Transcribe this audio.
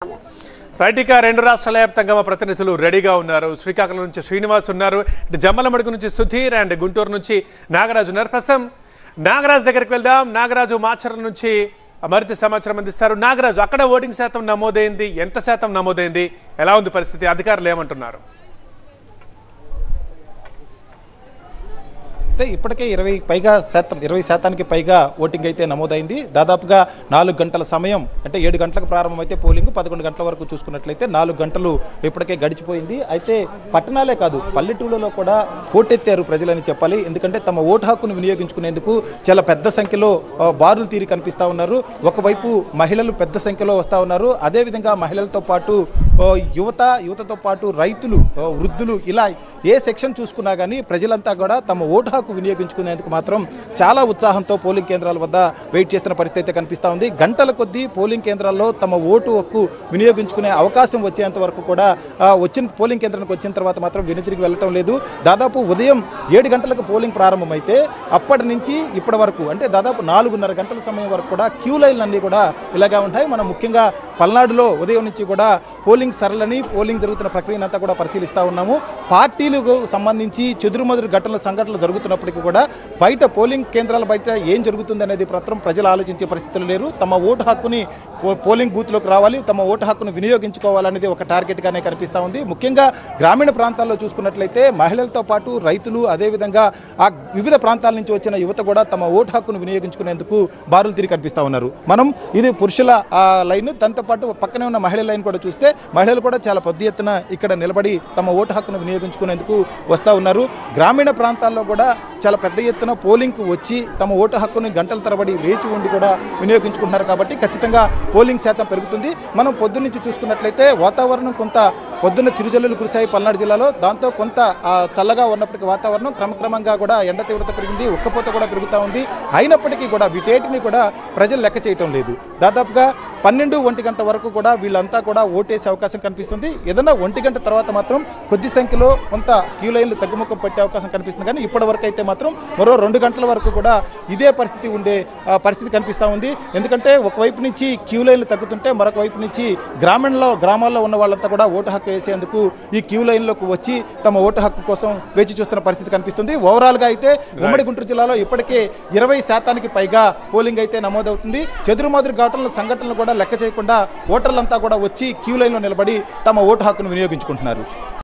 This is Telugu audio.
రైట్ ఇక రెండు రాష్ట్రాల వ్యాప్తంగా మా ప్రతినిధులు రెడీగా ఉన్నారు శ్రీకాకుళం నుంచి శ్రీనివాస్ ఉన్నారు ఇటు జమ్మలమడుగు నుంచి సుధీర్ అండ్ గుంటూరు నుంచి నాగరాజు ఉన్నారు ప్రస్తుతం నాగరాజు దగ్గరికి వెళ్దాం నాగరాజు మాచర్ల నుంచి మరింత సమాచారం అందిస్తారు నాగరాజు అక్కడ ఓటింగ్ శాతం నమోదైంది ఎంత శాతం నమోదైంది ఎలా ఉంది పరిస్థితి అధికారులు ఏమంటున్నారు అయితే ఇప్పటికే ఇరవై పైగా శాతం ఇరవై శాతానికి పైగా ఓటింగ్ అయితే నమోదైంది దాదాపుగా నాలుగు గంటల సమయం అంటే ఏడు గంటలకు ప్రారంభమైతే పోలింగ్ పదకొండు గంటల వరకు చూసుకున్నట్లయితే నాలుగు గంటలు ఇప్పటికే గడిచిపోయింది అయితే పట్టణాలే కాదు పల్లెటూళ్ళలో కూడా పోటెత్తారు ప్రజలని చెప్పాలి ఎందుకంటే తమ ఓటు హక్కును వినియోగించుకునేందుకు చాలా పెద్ద సంఖ్యలో ఆ, బారులు తీరి కనిపిస్తూ ఉన్నారు ఒకవైపు మహిళలు పెద్ద సంఖ్యలో వస్తూ ఉన్నారు అదేవిధంగా మహిళలతో పాటు ఆ, యువత యువతతో పాటు రైతులు ఆ, వృద్ధులు ఇలా ఏ సెక్షన్ చూసుకున్నా కానీ ప్రజలంతా కూడా తమ ఓటు హక్కు వినియోగించుకునేందుకు మాత్రం చాలా ఉత్సాహంతో పోలింగ్ కేంద్రాల వద్ద వెయిట్ చేస్తున్న పరిస్థితి అయితే కనిపిస్తూ ఉంది గంటల కొద్దీ పోలింగ్ కేంద్రాల్లో తమ ఓటు హక్కు వినియోగించుకునే అవకాశం వచ్చేంత వరకు కూడా ఆ, వచ్చిన పోలింగ్ కేంద్రానికి వచ్చిన తర్వాత మాత్రం వెనుతిరిగి వెళ్ళటం లేదు దాదాపు ఉదయం ఏడు గంటలకు పోలింగ్ ప్రారంభమైతే అప్పటి నుంచి ఇప్పటి వరకు అంటే దాదాపు నాలుగున్నర గంటల సమయం వరకు కూడా క్యూ లైన్లు అన్నీ కూడా ఇలాగే ఉంటాయి మనం ముఖ్యంగా పల్నాడులో ఉదయం నుంచి కూడా పోలింగ్ సరళని పోలింగ్ జరుగుతున్న ప్రక్రియను అంతా కూడా పరిశీలిస్తూ ఉన్నాము పార్టీలకు సంబంధించి చెదురుమదురు ఘటనలు సంఘటనలు జరుగుతున్నప్పటికీ కూడా బయట పోలింగ్ కేంద్రాల బయట ఏం జరుగుతుంది అనేది మాత్రం ప్రజలు ఆలోచించే పరిస్థితులు లేరు తమ ఓటు హక్కుని పో- పోలింగ్ బూత్లోకి రావాలి తమ ఓటు హక్కును వినియోగించుకోవాలనేది ఒక టార్గెట్గానే కనిపిస్తూ ఉంది ముఖ్యంగా గ్రామీణ ప్రాంతాల్లో చూసుకున్నట్లయితే మహిళలతో పాటు రైతులు అదేవిధంగా ఆ వివిధ ప్రాంతాల నుంచి వచ్చిన యువత కూడా తమ ఓటు హక్కును వినియోగించుకునేందుకు బారులు తిరిగి కనిపిస్తూ ఉన్నారు మనం ఇది పురుషుల ఆ, లైన్ దాంతో పాటు పక్కనే ఉన్న మహిళల లైన్ కూడా చూస్తే మహిళలు కూడా చాలా పెద్ద ఎత్తున ఇక్కడ నిలబడి తమ ఓటు హక్కును వినియోగించుకునేందుకు వస్తూ ఉన్నారు గ్రామీణ ప్రాంతాల్లో కూడా చాలా పెద్ద ఎత్తున పోలింగ్కు వచ్చి తమ ఓటు హక్కును గంటల తరబడి వేచి ఉండి కూడా వినియోగించుకుంటున్నారు కాబట్టి ఖచ్చితంగా పోలింగ్ శాతం పెరుగుతుంది మనం పొద్దున్నుంచి చూసుకున్నట్లయితే వాతావరణం కొంత పొద్దున్న చిరుజల్లులు కురిశాయి పల్నాడు జిల్లాలో దాంతో కొంత ఆ, చల్లగా ఉన్నప్పటికీ వాతావరణం క్రమక్రమంగా కూడా ఎండ తీవ్రత పెరిగింది ఉక్కపోత కూడా పెరుగుతూ ఉంది అయినప్పటికీ కూడా వీటేటిని కూడా ప్రజలు లెక్క చేయటం లేదు దాదాపుగా పన్నెండు ఒంటి గంట వరకు కూడా వీళ్ళంతా కూడా ఓటేసే అవకాశం కనిపిస్తుంది ఏదైనా ఒంటి గంట తర్వాత మాత్రం కొద్ది సంఖ్యలో కొంత క్యూ లైన్లు తగ్గుముఖం పట్టే అవకాశం కనిపిస్తుంది కానీ ఇప్పటి వరకు అయితే మాత్రం మరో రెండు గంటల వరకు కూడా ఇదే పరిస్థితి ఉండే ఆ, పరిస్థితి కనిపిస్తూ ఉంది ఎందుకంటే ఒకవైపు నుంచి క్యూ లైన్లు తగ్గుతుంటే మరొక వైపు నుంచి గ్రామీణలో గ్రామాల్లో ఉన్న వాళ్ళంతా కూడా ఓటు హక్కు వేసేందుకు ఈ క్యూ లైన్లోకి వచ్చి తమ ఓటు హక్కు కోసం వేచి చూస్తున్న పరిస్థితి కనిపిస్తుంది ఓవరాల్గా అయితే ఉమ్మడి గుంటూరు జిల్లాలో ఇప్పటికే ఇరవై శాతానికి పైగా పోలింగ్ అయితే నమోదవుతుంది చెదురుమదురు ఘటనల సంఘటనలు కూడా లెక్క చేయకుండా ఓటర్లంతా కూడా వచ్చి క్యూ లైన్లో నిలబడి తమ ఓటు హక్కును వినియోగించుకుంటున్నారు